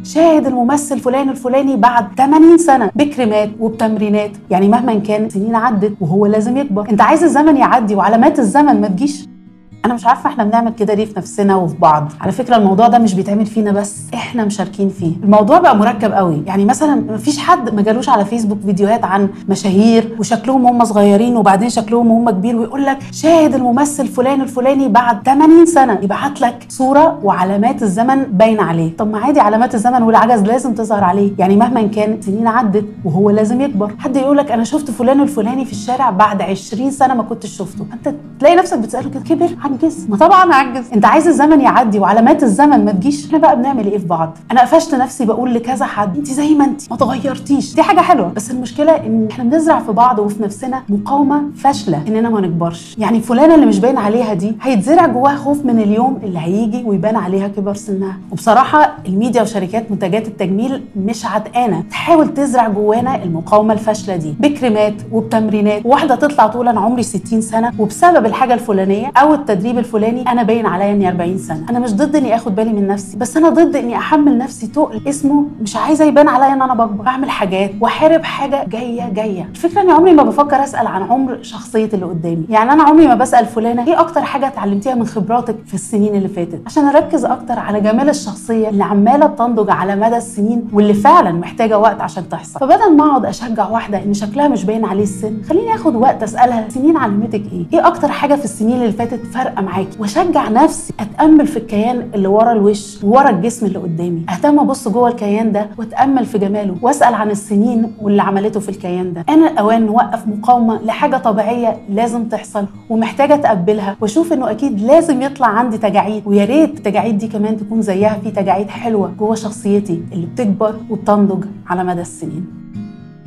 شاهد الممثل فلان الفلاني بعد 80 سنه بكريمات وبتمرينات يعني مهما كان سنين عدت وهو لازم يكبر انت عايز الزمن يعدي وعلامات الزمن ما تجيش انا مش عارفه احنا بنعمل كده ليه في نفسنا وفي بعض على فكره الموضوع ده مش بيتعمل فينا بس احنا مشاركين فيه الموضوع بقى مركب قوي يعني مثلا مفيش حد ما جالوش على فيسبوك فيديوهات عن مشاهير وشكلهم هم صغيرين وبعدين شكلهم هم كبير ويقول لك شاهد الممثل فلان الفلاني بعد 80 سنه يبعت لك صوره وعلامات الزمن باينه عليه طب ما عادي علامات الزمن والعجز لازم تظهر عليه يعني مهما كان سنين عدت وهو لازم يكبر حد يقول لك انا شفت فلان الفلاني في الشارع بعد 20 سنه ما كنتش شفته انت تلاقي نفسك بتساله كده كبر عجز ما طبعا عجز انت عايز الزمن يعدي وعلامات الزمن ما تجيش احنا بقى بنعمل ايه في بعض انا قفشت نفسي بقول لكذا حد انت زي ما انت ما تغيرتيش دي حاجه حلوه بس المشكله ان احنا بنزرع في بعض وفي نفسنا مقاومه فاشله اننا ما نكبرش يعني فلانه اللي مش باين عليها دي هيتزرع جواها خوف من اليوم اللي هيجي ويبان عليها كبر سنها وبصراحه الميديا وشركات منتجات التجميل مش عتقانه تحاول تزرع جوانا المقاومه الفاشله دي بكريمات وبتمرينات واحده تطلع تقول انا عمري 60 سنه وبسبب الحاجه الفلانيه او التدريب الفلاني انا باين عليا اني 40 سنه انا مش ضد اني اخد بالي من نفسي بس انا ضد اني احمل نفسي تقل اسمه مش عايزه يبان عليا ان انا بكبر اعمل حاجات واحارب حاجه جايه جايه الفكره اني عمري ما بفكر اسال عن عمر شخصيه اللي قدامي يعني انا عمري ما بسال فلانه ايه اكتر حاجه اتعلمتيها من خبراتك في السنين اللي فاتت عشان اركز اكتر على جمال الشخصيه اللي عماله بتنضج على مدى السنين واللي فعلا محتاجه وقت عشان تحصل فبدل ما اقعد اشجع واحده ان شكلها مش باين عليه السن خليني اخد وقت اسالها سنين علمتك ايه ايه اكتر حاجه في السنين اللي فاتت فارقه معاكي واشجع نفسي اتامل في الكيان اللي ورا الوش ورا الجسم اللي قدامي اهتم ابص جوه الكيان ده واتامل في جماله واسال عن السنين واللي عملته في الكيان ده انا الاوان نوقف مقاومه لحاجه طبيعيه لازم تحصل ومحتاجه اتقبلها واشوف انه اكيد لازم يطلع عندي تجاعيد ويا ريت التجاعيد دي كمان تكون زيها في تجاعيد حلوه جوه شخصيتي اللي بتكبر وبتنضج على مدى السنين